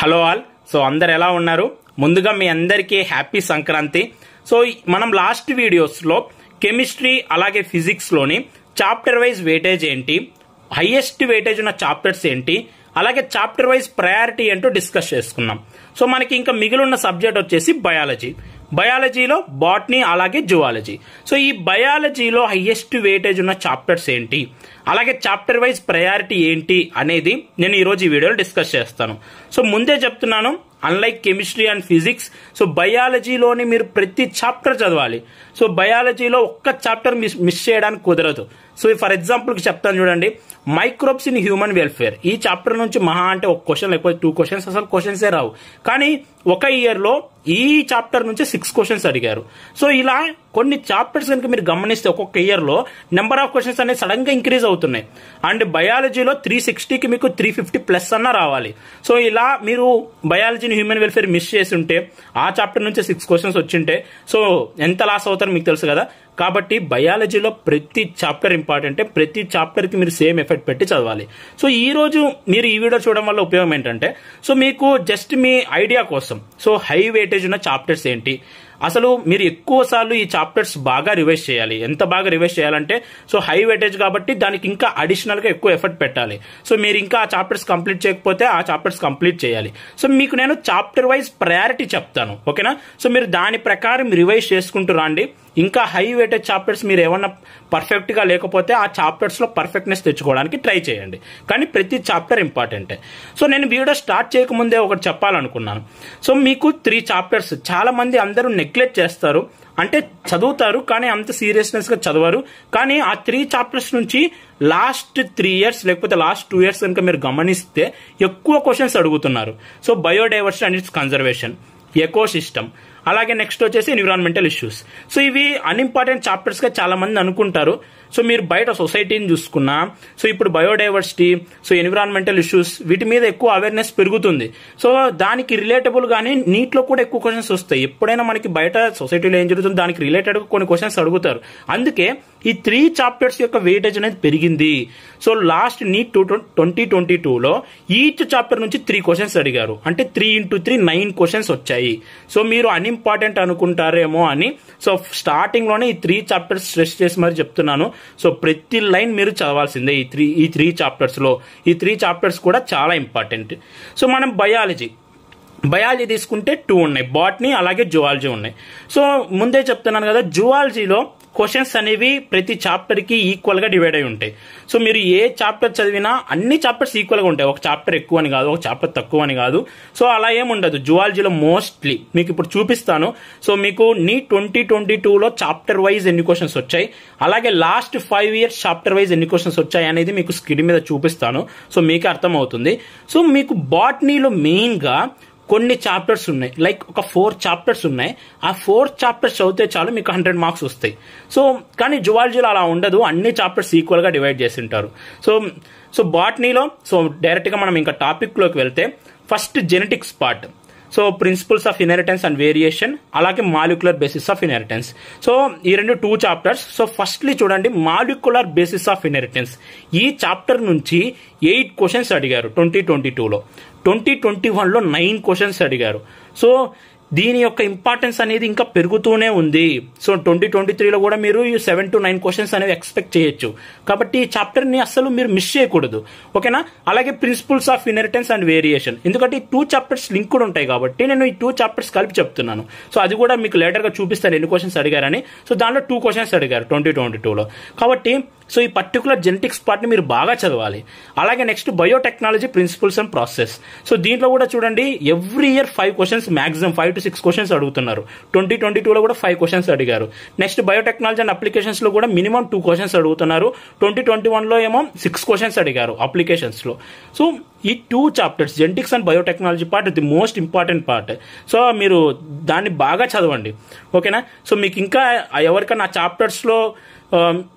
hello all so అందరు ఎలా ఉన్నారు ముందుగా మీ అందరికీ హ్యాపీ సంక్రాంతి సో మనం లాస్ట్ వీడియోస్లో కెమిస్ట్రీ అలాగే ఫిజిక్స్లోని చాప్టర్ వైజ్ వెయిటేజ్ ఏంటి హైయెస్ట్ వెయిటేజ్ ఉన్న చాప్టర్స్ ఏంటి అలాగే చాప్టర్ వైజ్ ప్రయారిటీ ఏంటో డిస్కస్ చేసుకున్నాం సో మనకి ఇంకా మిగిలిన సబ్జెక్ట్ వచ్చేసి బయాలజీ బయాలజీలో బాటనీ అలాగే జువాలజీ సో ఈ బయాలజీలో హైయెస్ట్ వెయిటేజ్ ఉన్న చాప్టర్స్ ఏంటి అలాగే చాప్టర్ వైజ్ ప్రయారిటీ ఏంటి అనేది నేను ఈరోజు ఈ వీడియోలో డిస్కస్ చేస్తాను సో ముందే చెప్తున్నాను unlike chemistry and physics so బయాలజీలోని మీరు ప్రతి చాప్టర్ చదవాలి సో బయాలజీలో ఒక్క చాప్టర్ మిస్ మిస్ చేయడానికి కుదరదు సో ఫర్ ఎగ్జాంపుల్కి చెప్తాను చూడండి మైక్రోబ్స్ ఇన్ హ్యూమన్ వెల్ఫేర్ ఈ చాప్టర్ నుంచి మహా అంటే ఒక క్వశ్చన్ లేకపోతే టూ క్వశ్చన్స్ అసలు క్వశ్చన్సే రావు కానీ ఒక ఇయర్లో ఈ చాప్టర్ నుంచి సిక్స్ క్వశ్చన్స్ అడిగారు సో ఇలా కొన్ని చాప్టర్స్ కనుక మీరు గమనిస్తే ఒక్కొక్క ఇయర్లో నెంబర్ ఆఫ్ క్వశ్చన్స్ అనేది సడన్గా ఇంక్రీజ్ అవుతున్నాయి అండ్ బయాలజీలో త్రీ సిక్స్టీకి మీకు త్రీ ఫిఫ్టీ ప్లస్ అన్న రావాలి సో ఇలా మీరు బయాలజీని హ్యూమన్ వెల్ఫేర్ మిస్ చేసి ఉంటే ఆ చాప్టర్ నుంచి సిక్స్ క్వశ్చన్స్ వచ్చింటే సో ఎంత లాస్ అవుతారో మీకు తెలుసు కదా కాబట్టి బయాలజీలో ప్రతి చాప్టర్ ఇంపార్టెంట్ ప్రతి చాప్టర్కి మీరు సేమ్ ఎఫెక్ట్ పెట్టి చదవాలి సో ఈ రోజు మీరు ఈ వీడియో చూడడం వల్ల ఉపయోగం ఏంటంటే సో మీకు జస్ట్ మీ ఐడియా కోసం సో హై వెయిటేజ్ ఉన్న చాప్టర్స్ ఏంటి అసలు మీరు ఎక్కువ సార్లు ఈ చాప్టర్స్ బాగా రివైజ్ చేయాలి ఎంత బాగా రివైజ్ చేయాలంటే సో హై వెయిటేజ్ కాబట్టి దానికి ఇంకా అడిషనల్ గా ఎక్కువ ఎఫర్ట్ పెట్టాలి సో మీరు ఇంకా ఆ చాప్టర్స్ కంప్లీట్ చేయకపోతే ఆ చాప్టర్స్ కంప్లీట్ చేయాలి సో మీకు నేను చాప్టర్ వైజ్ ప్రయారిటీ చెప్తాను ఓకేనా సో మీరు దాని ప్రకారం రివైజ్ చేసుకుంటూ రండి ఇంకా హై వెయిటేజ్ చాప్టర్స్ మీరు ఏమన్నా పర్ఫెక్ట్ గా లేకపోతే ఆ చాప్టర్స్ లో పర్ఫెక్ట్నెస్ తెచ్చుకోవడానికి ట్రై చేయండి కానీ ప్రతి చాప్టర్ ఇంపార్టెంటే సో నేను వీడియో స్టార్ట్ చేయకముందే ఒకటి చెప్పాలనుకున్నాను సో మీకు త్రీ చాప్టర్స్ చాలా మంది అందరూ నెగ్లెక్ట్ చేస్తారు అంటే చదువుతారు కానీ అంత సీరియస్నెస్ గా చదవరు కానీ ఆ త్రీ చాప్టర్స్ నుంచి లాస్ట్ త్రీ ఇయర్స్ లేకపోతే లాస్ట్ టూ ఇయర్స్ కనుక మీరు గమనిస్తే ఎక్కువ క్వశ్చన్స్ అడుగుతున్నారు so biodiversity and its conservation ecosystem అలాగే నెక్స్ట్ వచ్చేసి ఎన్విరాన్మెంటల్ ఇష్యూస్ సో ఇవి అన్ఇంపార్టెంట్ చాప్టర్స్ గా చాలా మంది అనుకుంటారు సో మీరు బయట సొసైటీని చూసుకున్నా సో ఇప్పుడు బయోడైవర్సిటీ సో ఎన్విరాన్మెంటల్ ఇష్యూస్ వీటి మీద ఎక్కువ అవేర్నెస్ పెరుగుతుంది సో దానికి రిలేటబుల్ గానీ నీట్లో కూడా ఎక్కువ క్వశ్చన్స్ వస్తాయి ఎప్పుడైనా మనకి బయట సొసైటీలో ఏం జరుగుతుంది దానికి రిలేటెడ్ కొన్ని క్వశ్చన్స్ అడుగుతారు అందుకే ఈ త్రీ చాప్టర్స్ యొక్క వెయిటేజ్ అనేది పెరిగింది so last NEET two twenty twenty టూలో ఈచ్ చాప్టర్ నుంచి త్రీ క్వశ్చన్స్ అడిగారు అంటే three into three nine questions వచ్చాయి సో మీరు అన్ఇంపార్టెంట్ అనుకుంటారేమో అని సో స్టార్టింగ్ లోనే ఈ త్రీ చాప్టర్స్ స్ట్రెస్ చేసి మరి చెప్తున్నాను సో ప్రతి లైన్ మీరు చదవాల్సిందే ఈ త్రీ ఈ త్రీ చాప్టర్స్ లో ఈ త్రీ చాప్టర్స్ కూడా చాలా ఇంపార్టెంట్ సో మనం బయాలజీ బయాలజీ తీసుకుంటే టూ ఉన్నాయి బాటనీ అలాగే జువాలజీ ఉన్నాయి సో ముందే చెప్తున్నాను కదా జువాలజీలో క్వశ్చన్స్ అనేవి ప్రతి చాప్టర్ కి ఈక్వల్ గా డివైడ్ అయి ఉంటాయి సో మీరు ఏ చాప్టర్ చదివినా అన్ని చాప్టర్స్ ఈక్వల్ గా ఉంటాయి ఒక చాప్టర్ ఎక్కువ అని కాదు ఒక చాప్టర్ తక్కువ అని కాదు సో అలా ఏం ఉండదు జువాలజీలో మోస్ట్లీ మీకు ఇప్పుడు చూపిస్తాను సో మీకు నీ ట్వంటీ ట్వంటీ టూలో చాప్టర్ వైజ్ ఎన్ని క్వశ్చన్స్ వచ్చాయి అలాగే last five years chapter wise ఎన్ని క్వశ్చన్స్ వచ్చాయి అనేది మీకు స్క్రీన్ మీద చూపిస్తాను సో మీకు అర్థమవుతుంది సో మీకు బాటనీలో మెయిన్ గా కొన్ని చాప్టర్స్ ఉన్నాయి లైక్ ఒక ఫోర్ చాప్టర్స్ ఉన్నాయి ఆ ఫోర్ చాప్టర్స్ చదివితే చాలు మీకు హండ్రెడ్ మార్క్స్ వస్తాయి సో కానీ జువాలజీలో అలా ఉండదు అన్ని చాప్టర్స్ ఈక్వల్ గా డివైడ్ చేసి ఉంటారు సో సో బాటనీలో సో డైరెక్ట్ గా మనం ఇంకా టాపిక్ లోకి వెళ్తే first genetics part so principles of inheritance and variation అలాగే molecular basis of inheritance so ఈ రెండు టూ చాప్టర్స్ సో ఫస్ట్లీ చూడండి మాలిక్యులర్ బేసిస్ ఆఫ్ ఇన్హెరిటెన్స్ ఈ చాప్టర్ నుంచి ఎయిట్ క్వశ్చన్స్ అడిగారు ట్వంటీ ట్వంటీ టూలో ట్వంటీ ట్వంటీ వన్లో నైన్ క్వశ్చన్స్ అడిగారు సో దీని యొక్క ఇంపార్టెన్స్ అనేది ఇంకా పెరుగుతూనే ఉంది సో ట్వంటీ ట్వంటీ త్రీలో కూడా మీరు సెవెన్ టు నైన్ క్వశ్చన్స్ అనేవి ఎక్స్పెక్ట్ చేయొచ్చు కాబట్టి ఈ చాప్టర్ ని అస్సలు మీరు మిస్ చేయకూడదు ఓకేనా అలాగే principles of inheritance and variation ఎందుకంటే ఈ టూ చాప్టర్స్ లింక్ కూడా ఉంటాయి కాబట్టి నేను ఈ టూ చాప్టర్స్ కలిపి చెప్తున్నాను సో అది కూడా మీకు లేటర్ గా చూపిస్తాను ఎన్ని క్వశ్చన్స్ అడిగారని సో దానిలో టూ క్వశ్చన్స్ అడిగారు ట్వంటీ ట్వంటీ టూలో కాబట్టి సో ఈ పర్టికులర్ జెనెటిక్స్ పార్ట్ని మీరు బాగా చదవాలి అలాగే next biotechnology principles and process so దీంట్లో కూడా చూడండి every year five questions maximum five to six questions అడుగుతున్నారు ట్వంటీ ట్వంటీ టూలో కూడా ఫైవ్ క్వశ్చన్స్ అడిగారు నెక్స్ట్ బయోటెక్నాలజీ అండ్ అప్లికేషన్స్ లో కూడా మినిమం టూ క్వశ్చన్స్ అడుగుతున్నారు ట్వంటీ ట్వంటీ వన్లో ఏమో సిక్స్ క్వశ్చన్స్ అడిగారు అప్లికేషన్స్ లో సో ఈ two chapters genetics and biotechnology part the most important part so మీరు దాన్ని బాగా చదవండి ఓకేనా సో మీకు ఇంకా ఎవరికైనా చాప్టర్స్ లో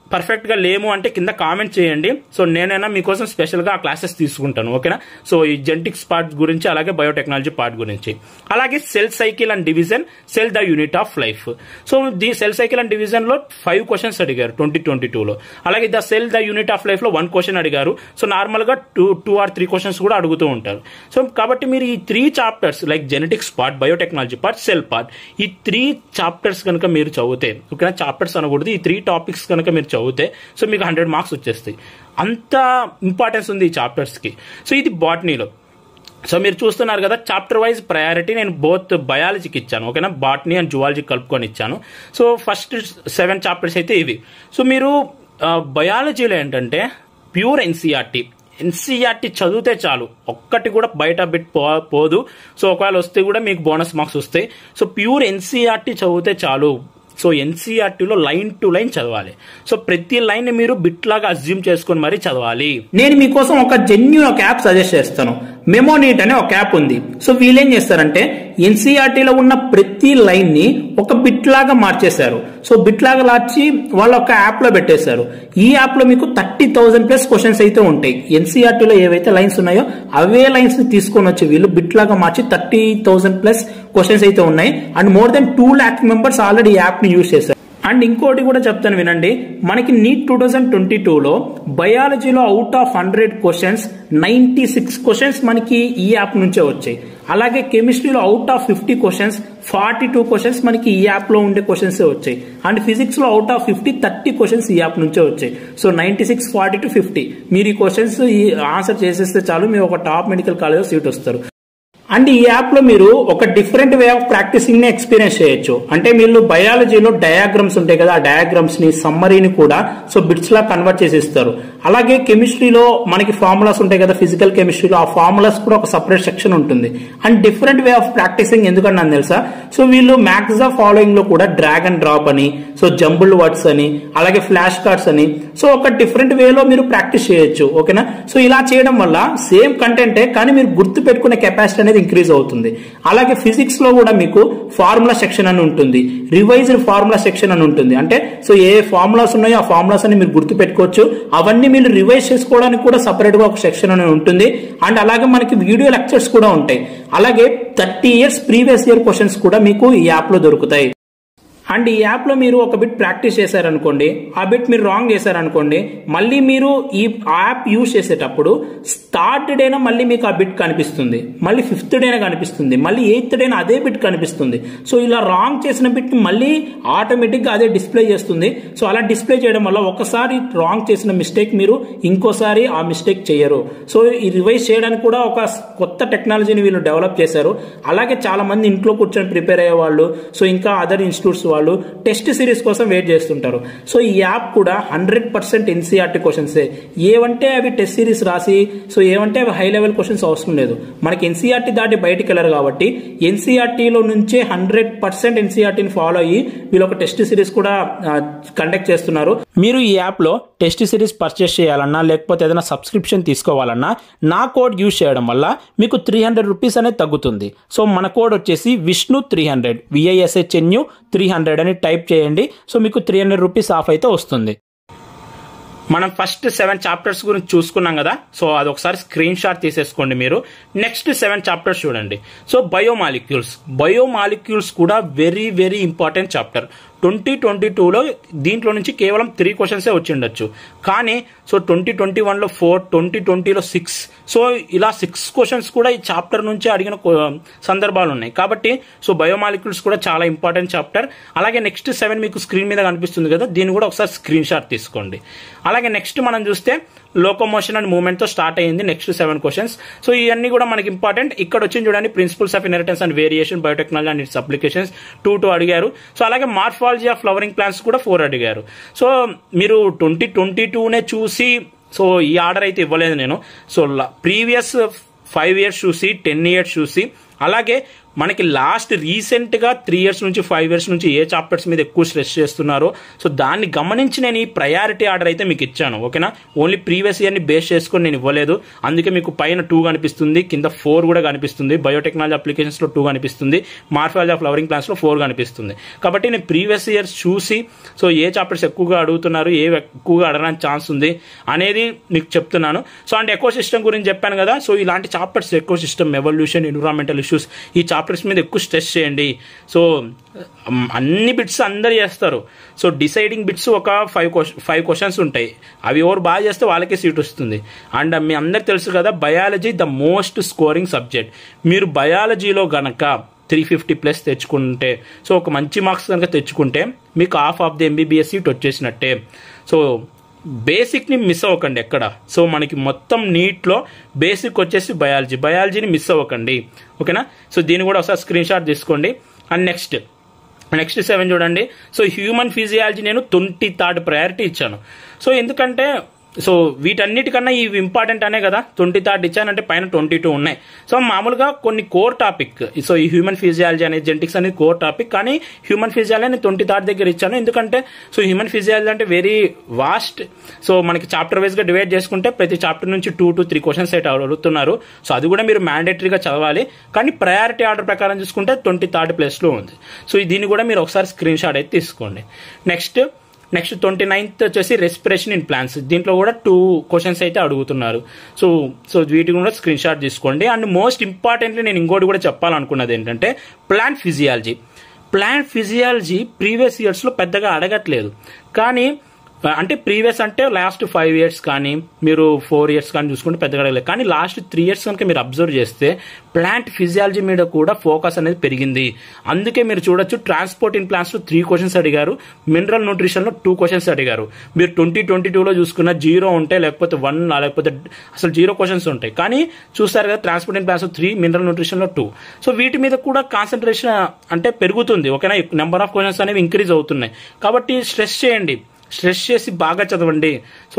పర్ఫెక్ట్గా లేము అంటే కింద కామెంట్ చేయండి సో నేనైనా మీకోసం స్పెషల్గా ఆ క్లాసెస్ తీసుకుంటాను ఓకేనా సో ఈ జెంటిక్స్ పార్ట్ గురించి అలాగే బయోటెక్నాలజీ పార్ట్ గురించి అలాగే cell cycle and division cell the unit of life so the cell cycle and డివిజన్లో ఫైవ్ క్వశ్చన్స్ అడిగారు ట్వంటీ ట్వంటీ టూలో అలాగే the cell the unit of లైఫ్లో వన్ క్వశ్చన్ అడిగారు సో నార్మల్గా two two or three questions కూడా అడుగుతూ ఉంటారు సో కాబట్టి మీరు ఈ three chapters like genetics part biotechnology part cell part ఈ త్రీ చాప్టర్స్ కనుక మీరు చదివితే ఓకేనా చాప్టర్స్ అనకూడదు ఈ త్రీ టాపిక్స్ కనుక మీరు చదివితే సో మీకు హండ్రెడ్ మార్క్స్ వచ్చేస్తాయి అంత ఇంపార్టెన్స్ ఉంది ఈ చాప్టర్స్కి సో ఇది బాటనీలో సో మీరు చూస్తున్నారు కదా చాప్టర్ వైజ్ ప్రయారిటీ నేను బోత్ బయాలజీకి ఇచ్చాను ఓకేనా బాటనీ అండ్ జువాలజీ కలుపుకొని ఇచ్చాను సో ఫస్ట్ సెవెన్ చాప్టర్స్ అయితే ఇవి సో మీరు బయాలజీలో ఏంటంటే ప్యూర్ ఎన్సీఆర్టీ ఎన్సీఆర్టీ చదివితే చాలు ఒక్కటి కూడా బయట బిట్ పో పోదు సో ఒకవేళ వస్తే కూడా మీకు బోనస్ మార్క్స్ వస్తాయి సో ప్యూర్ ఎన్సీఆర్టీ చదివితే చాలు సో ఎన్సీఆర్టీలో లైన్ టు లైన్ చదవాలి సో ప్రతి లైన్ మీరు బిట్ లాగా అజ్యూమ్ చేసుకొని మరీ చదవాలి నేను మీకోసం ఒక జెన్యున్ ఒక యాప్ సజెస్ట్ చేస్తాను మెమోనీట్ అనే ఒక యాప్ ఉంది సో వీళ్ళేం చేస్తారంటే ఎన్సీఆర్టీలో ఉన్న ప్రతి లైన్ ని ఒక బిట్ లాగా మార్చేశారు సో బిట్ లాగా మార్చి వాళ్ళ ఒక యాప్ లో పెట్టేశారు ఈ యాప్ లో మీకు థర్టీ థౌసండ్ ప్లస్ క్వశ్చన్స్ అయితే ఉంటాయి ఎన్సీఆర్టీలో ఏవైతే లైన్స్ ఉన్నాయో అవే లైన్స్ ని తీసుకొని వచ్చి వీళ్ళు బిట్ లాగా మార్చి థర్టీ థౌసండ్ ప్లస్ క్వశ్చన్స్ అయితే ఉన్నాయి and more than two lakh members already app ని యూజ్ చేశారు అండ్ ఇంకోటి కూడా చెప్తాను వినండి మనకి నీట్ టూ థౌజండ్ ట్వంటీ టూలో బయాలజీలో out of hundred questions ninety six questions మనకి ఈ యాప్ నుంచే వచ్చాయి అలాగే కెమిస్ట్రీలో out of fifty questions forty two questions మనకి ఈ యాప్ లో ఉండే క్వశ్చన్స్ వచ్చాయి అండ్ ఫిజిక్స్ లో out of fifty thirty questions ఈ యాప్ నుంచే వచ్చాయి so ninety six forty to fifty మీరు ఈ క్వశ్చన్స్ ఈ ఆన్సర్ చేసేస్తే చాలు మీరు ఒక టాప్ మెడికల్ కాలేజ్ సీట్ వస్తారు అండ్ ఈ యాప్ లో మీరు ఒక డిఫరెంట్ వే ఆఫ్ ప్రాక్టీసింగ్ ని ఎక్స్పీరియన్స్ చేయొచ్చు అంటే మీరు బయాలజీలో డయాగ్రామ్స్ ఉంటాయి కదా ఆ డయాగ్రామ్స్ ని సమ్మరీని కూడా సో బిట్స్ లా కన్వర్ట్ చేసి ఇస్తారు అలాగే కెమిస్ట్రీలో మనకి ఫార్ములాస్ ఉంటాయి కదా ఫిజికల్ కెమిస్ట్రీలో ఆ ఫార్ములాస్ కూడా ఒక సపరేట్ సెక్షన్ ఉంటుంది and different way of practising ఎందుకంటే నాకు తెలుసా సో వీళ్ళు మ్యాక్స్ ఆఫ్ ఫాలోయింగ్ లో కూడా డ్రాగ్ అండ్ డ్రాప్ అని సో జంబుల్ వర్డ్స్ అని అలాగే ఫ్లాష్ కార్డ్స్ అని సో ఒక డిఫరెంట్ వేలో మీరు ప్రాక్టీస్ చేయొచ్చు ఓకేనా సో ఇలా చేయడం వల్ల సేమ్ కంటెంటే కానీ మీరు గుర్తు పెట్టుకునే కెపాసిటీ అనేది ఇంక్రీజ్ అవుతుంది అలాగే ఫిజిక్స్ లో కూడా మీకు ఫార్ములా సెక్షన్ అని ఉంటుంది రివైజ్డ్ ఫార్ములా సెక్షన్ అని ఉంటుంది అంటే సో ఏ ఫార్ములాస్ ఉన్నాయో ఆ ఫార్ములాస్ అని మీరు గుర్తు పెట్టుకోవచ్చు అవన్నీ మీరు రివైజ్ చేసుకోవడానికి కూడా సపరేట్ గా ఒక సెక్షన్ అని ఉంటుంది అండ్ అలాగే మనకి వీడియో లెక్చర్స్ కూడా ఉంటాయి అలాగే thirty years previous year questions కూడా మీకు ఈ యాప్ లో దొరుకుతాయి అండ్ ఈ యాప్ లో మీరు ఒక బిట్ ప్రాక్టీస్ చేశారనుకోండి ఆ బిట్ మీరు రాంగ్ చేశారనుకోండి మళ్ళీ మీరు ఈ యాప్ యూజ్ చేసేటప్పుడు స్టార్ట్ డేనా మళ్ళీ మీకు ఆ బిట్ కనిపిస్తుంది మళ్ళీ ఫిఫ్త్ డేనా కనిపిస్తుంది మళ్ళీ ఎయిత్ డేనా అదే బిట్ కనిపిస్తుంది సో ఇలా రాంగ్ చేసిన బిట్ మళ్ళీ ఆటోమేటిక్ గా అదే డిస్ప్లే చేస్తుంది సో అలా డిస్ప్లే చేయడం వల్ల ఒకసారి రాంగ్ చేసిన మిస్టేక్ మీరు ఇంకోసారి ఆ మిస్టేక్ చేయరు సో ఈ రివైజ్ చేయడానికి కూడా ఒక కొత్త టెక్నాలజీని వీళ్ళు డెవలప్ చేశారు అలాగే చాలా మంది ఇంట్లో కూర్చొని ప్రిపేర్ అయ్యే వాళ్ళు సో ఇంకా అదర్ ఇన్స్టిట్యూట్స్ వాళ్ళు టెస్ట్ సిరీస్ కోసం వెయిట్ చేస్తుంటారు సో ఈ యాప్ కూడా హండ్రెడ్ పర్సెంట్ ఎన్సీఆర్టీ క్వశ్చన్స్ ఏవంటే అవి టెస్ట్ సిరీస్ రాసి సో ఏమంటే అవి హై లెవెల్ క్వశ్చన్స్ అవసరం లేదు మనకి ఎన్సీఆర్టీ దాటి బయటికి వెళ్ళరు కాబట్టి ఎన్సీఆర్టీలో నుంచే హండ్రెడ్ పర్సెంట్ ఎన్సీఆర్టీని ఫాలో అయ్యి వీళ్ళు ఒక టెస్ట్ సిరీస్ కూడా కండక్ట్ చేస్తున్నారు మీరు ఈ యాప్లో టెస్ట్ సిరీస్ పర్చేస్ చేయాలన్నా లేకపోతే ఏదైనా సబ్స్క్రిప్షన్ తీసుకోవాలన్నా నా కోడ్ యూజ్ చేయడం వల్ల మీకు త్రీ హండ్రెడ్ రూపీస్ అనేది తగ్గుతుంది సో మన కోడ్ వచ్చేసి Vishnu three hundred V I S H N U three hundred అని టైప్ చేయండి సో మీకు త్రీ హండ్రెడ్ రూపీస్ ఆఫ్ అయితే వస్తుంది మనం ఫస్ట్ సెవెన్ చాప్టర్స్ గురించి చూసుకున్నాం కదా సో అది ఒకసారి స్క్రీన్ షాట్ తీసేసుకోండి మీరు నెక్స్ట్ సెవెన్ చాప్టర్స్ చూడండి సో బయోమాలిక్యూల్స్ బయోమాలిక్యూల్స్ కూడా very very important chapter twenty twenty టూలో దీంట్లో నుంచి కేవలం త్రీ క్వశ్చన్సే వచ్చి ఉండొచ్చు కానీ సో ట్వంటీ ట్వంటీ వన్లో ఫోర్ ట్వంటీ ట్వంటీలో సిక్స్ సో ఇలా సిక్స్ క్వశ్చన్స్ కూడా ఈ చాప్టర్ నుంచి అడిగిన సందర్భాలు ఉన్నాయి కాబట్టి సో బయోమాలిక్యూల్స్ కూడా చాలా ఇంపార్టెంట్ చాప్టర్ అలాగే నెక్స్ట్ సెవెన్ మీకు స్క్రీన్ మీద కనిపిస్తుంది కదా దీన్ని కూడా ఒకసారి స్క్రీన్ షాట్ తీసుకోండి అలాగే నెక్స్ట్ మనం చూస్తే లోకోమోషన్ అండ్ మూవ్మెంట్ తో స్టార్ట్ అయ్యింది నెక్స్ట్ సెవెన్ క్వశ్చన్స్ సో ఇవన్నీ కూడా మనకి ఇంపార్టెంట్ ఇక్కడ వచ్చింది చూడండి principles of inheritance and variation biotechnology and its applications two two అడిగారు సో అలాగే మార్ఫాలజీ ఆఫ్ ఫ్లవరింగ్ ప్లాంట్స్ కూడా ఫోర్ అడిగారు సో మీరు ట్వంటీ ట్వంటీ టూనే చూసి సో ఈ ఆర్డర్ అయితే ఇవ్వలేదు నేను సో ప్రీవియస్ ఫైవ్ ఇయర్స్ చూసి టెన్ ఇయర్స్ చూసి అలాగే మనకి లాస్ట్ రీసెంట్గా త్రీ ఇయర్స్ నుంచి ఫైవ్ ఇయర్స్ నుంచి ఏ చాప్టర్స్ మీద ఎక్కువ స్ట్రెస్ చేస్తున్నారో సో దాన్ని గమనించి నేను ఈ ప్రయారిటీ ఆర్డర్ అయితే మీకు ఇచ్చాను ఓకేనా ఓన్లీ ప్రీవియస్ ఇయర్ని బేస్ చేసుకొని నేను ఇవ్వలేదు అందుకే మీకు పైన టూ కనిపిస్తుంది కింద ఫోర్ కూడా కనిపిస్తుంది బయోటెక్నాలజీ అప్లికేషన్స్లో టూ కనిపిస్తుంది మార్ఫాలజీ ఆఫ్ ఫ్లవరింగ్ ప్లాంట్స్లో ఫోర్ కనిపిస్తుంది కాబట్టి నేను ప్రీవియస్ ఇయర్స్ చూసి సో ఏ చాప్టర్స్ ఎక్కువగా అడుగుతున్నారు ఏ ఎక్కువగా అడగడానికి ఛాన్స్ ఉంది అనేది మీకు చెప్తున్నాను సో అండ్ ఎకో సిస్టమ్ గురించి చెప్పాను కదా సో ఇలాంటి chapters ecosystem evolution environmental issues ఈ చాప్టర్స్ మీద ఎక్కువ స్ట్రెస్ చేయండి సో మ్, అన్ని బిట్స్ అందరు చేస్తారు సో డిసైడింగ్ బిట్స్ ఒక ఫైవ్ ఫైవ్ క్వశ్చన్స్ ఉంటాయి అవి ఎవరు బాగా చేస్తే వాళ్ళకే సీట్ వస్తుంది అండ్ మీ అందరికి తెలుసు కదా biology the most scoring subject మీరు బయాలజీలో గనక త్రీ ఫిఫ్టీ ప్లస్ తెచ్చుకుంటే సో ఒక మంచి మార్క్స్ కనుక తెచ్చుకుంటే మీకు half of the MBBS seat వచ్చేసినట్టే సో బేసిక్ని మిస్ అవ్వకండి ఎక్కడ సో మనకి మొత్తం నీట్లో బేసిక్ వచ్చేసి బయాలజీ బయాలజీని మిస్ అవ్వకండి ఓకేనా సో దీన్ని కూడా ఒకసారి స్క్రీన్ షాట్ తీసుకోండి అండ్ నెక్స్ట్ నెక్స్ట్ సెవెన్ చూడండి సో హ్యూమన్ ఫిజియాలజీ నేను ట్వంటీ థర్డ్ ప్రయారిటీ ఇచ్చాను సో ఎందుకంటే సో వీటన్నిటికన్నా ఇవి ఇంపార్టెంట్ అనే కదా ట్వంటీ థర్డ్ ఇచ్చానంటే పైన ట్వంటీ టూ ఉన్నాయి సో మామూలుగా కొన్ని కోర్ టాపిక్ సో ఈ హ్యూమన్ ఫిజియాలజీ అనేది జెనటిక్స్ అనేది కోర్ టాపిక్ కానీ హ్యూమన్ ఫిజియాలజీ నేను ట్వంటీ థర్డ్ దగ్గర ఇచ్చాను ఎందుకంటే సో హ్యూమన్ ఫిజియాలజీ అంటే వెరీ వాస్ట్ సో మనకి చాప్టర్ వైజ్గా డివైడ్ చేసుకుంటే ప్రతి చాప్టర్ నుంచి టూ టు త్రీ క్వశ్చన్స్ అయితే అడుగుతున్నారు సో అది కూడా మీరు మ్యాండేటరీగా చదవాలి కానీ ప్రయారిటీ ఆర్డర్ ప్రకారం చూసుకుంటే ట్వంటీ థర్డ్ ప్లేస్లో ఉంది సో దీన్ని కూడా మీరు ఒకసారి స్క్రీన్ షాట్ అయితే తీసుకోండి నెక్స్ట్ నెక్స్ట్ ట్వంటీ నైన్త్ వచ్చేసి రెస్పిరేషన్ ఇన్ ప్లాన్స్ దీంట్లో కూడా టూ క్వశ్చన్స్ అయితే అడుగుతున్నారు సో సో వీటిని కూడా స్క్రీన్ షాట్ తీసుకోండి అండ్ మోస్ట్ ఇంపార్టెంట్లీ నేను ఇంకోటి కూడా చెప్పాలనుకున్నది ఏంటంటే plant physiology plant physiology previous ఇయర్స్లో పెద్దగా అడగట్లేదు కానీ అంటే ప్రీవియస్ అంటే లాస్ట్ ఫైవ్ ఇయర్స్ కానీ మీరు ఫోర్ ఇయర్స్ కానీ చూసుకుంటే పెద్దగా అడగలేదు కానీ లాస్ట్ త్రీ ఇయర్స్ కనుక మీరు అబ్జర్వ్ చేస్తే ప్లాంట్ ఫిజియాలజీ మీద కూడా ఫోకస్ అనేది పెరిగింది అందుకే మీరు చూడొచ్చు ట్రాన్స్పోర్ట్ ఇన్ ప్లాంట్స్లో త్రీ క్వశ్చన్స్ అడిగారు మినరల్ న్యూట్రిషన్లో టూ క్వశ్చన్స్ అడిగారు మీరు ట్వంటీ ట్వంటీ టూలో చూసుకున్న జీరో ఉంటే లేకపోతే వన్ లేకపోతే అసలు జీరో క్వశ్చన్స్ ఉంటాయి కానీ చూస్తారు కదా transport in plants three mineral న్యూట్రిషన్లో టూ సో వీటి మీద కూడా కాన్సన్ట్రేషన్ అంటే పెరుగుతుంది ఓకేనా నెంబర్ ఆఫ్ క్వశ్చన్స్ అనేవి ఇంక్రీజ్ అవుతున్నాయి కాబట్టి స్ట్రెస్ చేయండి స్ట్రెస్ చేసి బాగా చదవండి సో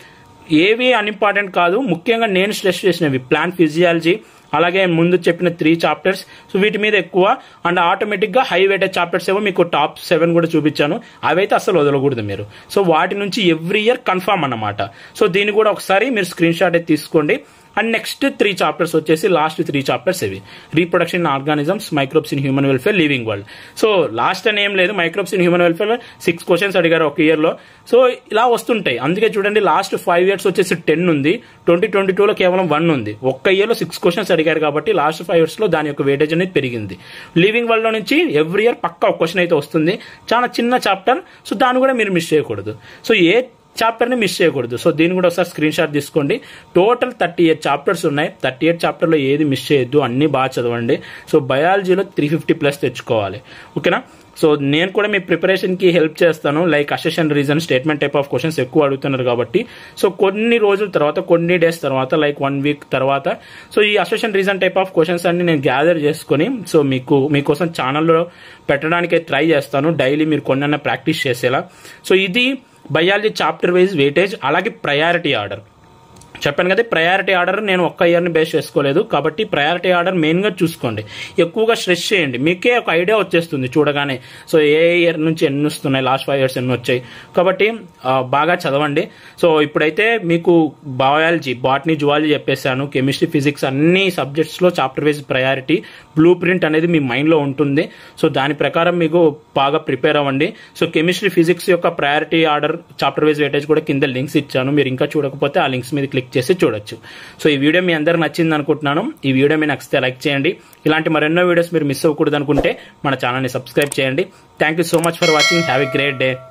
ఏవి అన్ఇంపార్టెంట్ కాదు ముఖ్యంగా నేను స్ట్రెస్ చేసినవి ప్లాంట్ ఫిజియాలజీ అలాగే ముందు చెప్పిన త్రీ చాప్టర్స్ సో వీటి మీద ఎక్కువ అండ్ ఆటోమేటిక్గా హై వెయిటెడ్ చాప్టర్స్ ఏమో మీకు టాప్ సెవెన్ కూడా చూపించాను అవైతే అసలు వదలకూడదు మీరు సో వాటి నుంచి ఎవ్రీ ఇయర్ కన్ఫామ్ అన్నమాట సో దీన్ని కూడా ఒకసారి మీరు స్క్రీన్ షాట్ అయితే తీసుకోండి అండ్ నెక్స్ట్ త్రీ చాప్టర్స్ వచ్చేసి లాస్ట్ త్రీ చాప్టర్స్ ఇవి reproduction in organisms microbes in human welfare living world so last అని ఏం లేదు microbes in human welfare six questions అడిగారు ఒక ఇయర్లో సో ఇలా వస్తుంటాయి అందుకే చూడండి లాస్ట్ ఫైవ్ ఇయర్స్ వచ్చేసి టెన్ ఉంది ట్వంటీ ట్వంటీ టూలో కేవలం వన్ ఉంది ఒక్క ఇయర్లో సిక్స్ క్వశ్చన్స్ అడిగారు కాబట్టి లాస్ట్ ఫైవ్ ఇయర్స్లో దాని యొక్క వెయిటేజ్ అనేది పెరిగింది లివింగ్ వరల్డ్లో నుంచి ఎవ్రీ ఇయర్ పక్కా ఒక క్వశ్చన్ అయితే వస్తుంది చాలా చిన్న చాప్టర్ సో దాన్ని కూడా మీరు మిస్ చేయకూడదు సో ఏ చాప్టర్ని మిస్ చేయకూడదు సో దీన్ని కూడా ఒకసారి స్క్రీన్ షాట్ తీసుకోండి టోటల్ థర్టీ ఎయిట్ చాప్టర్స్ ఉన్నాయి థర్టీ ఎయిట్ చాప్టర్లో ఏది మిస్ చేయొద్దు అన్ని బాగా చదవండి సో బయాలజీలో త్రీ ఫిఫ్టీ ప్లస్ తెచ్చుకోవాలి ఓకేనా సో నేను కూడా మీ ప్రిపరేషన్కి హెల్ప్ చేస్తాను like assertion reason statement type of questions ఎక్కువ అడుగుతున్నారు కాబట్టి సో కొన్ని రోజుల తర్వాత కొన్ని డేస్ తర్వాత లైక్ వన్ వీక్ తర్వాత సో ఈ assertion reason type of questions అన్ని నేను గ్యాదర్ చేసుకొని సో మీకు మీకోసం ఛానల్లో పెట్టడానికి ట్రై చేస్తాను డైలీ మీరు కొన్ని ప్రాక్టీస్ చేసేలా సో ఇది బయాలజీ చాప్టర్ వైజ్ వెయిటేజ్ అలాగే ప్రయారిటీ ఆర్డర్ చెప్పాను కదా ప్రయారిటీ ఆర్డర్ నేను ఒక్క ఇయర్ని బేస్ చేసుకోలేదు కాబట్టి ప్రయారిటీ ఆర్డర్ మెయిన్గా చూసుకోండి ఎక్కువగా స్ట్రెస్ చేయండి మీకే ఒక ఐడియా వచ్చేస్తుంది చూడగానే సో ఏ ఇయర్ నుంచి ఎన్ని వస్తున్నాయి లాస్ట్ ఫైవ్ ఇయర్స్ ఎన్ని వచ్చాయి కాబట్టి ఆ, బాగా చదవండి సో ఇప్పుడైతే మీకు బయాలజీ బాటనీ జువాలజీ చెప్పేశాను కెమిస్ట్రీ ఫిజిక్స్ అన్ని సబ్జెక్ట్స్లో chapter wise priority blueprint అనేది మీ మైండ్లో ఉంటుంది సో దాని ప్రకారం మీకు బాగా ప్రిపేర్ అవ్వండి సో కెమిస్ట్రీ ఫిజిక్స్ యొక్క priority order chapter wise weightage కూడా కింద లింక్స్ ఇచ్చాను మీరు ఇంకా చూడకపోతే ఆ లింక్స్ మీద క్లిక్ చేసి చూడొచ్చు సో ఈ వీడియో మీ అందరికి నచ్చింది అనుకుంటున్నాను ఈ వీడియో మీ నచ్చితే లైక్ చేయండి ఇలాంటి మరెన్నో వీడియోస్ మీరు మిస్ అవ్వకూడదు అనుకుంటే మన ఛానల్ని సబ్స్క్రైబ్ చేయండి thank you so much for watching have a great day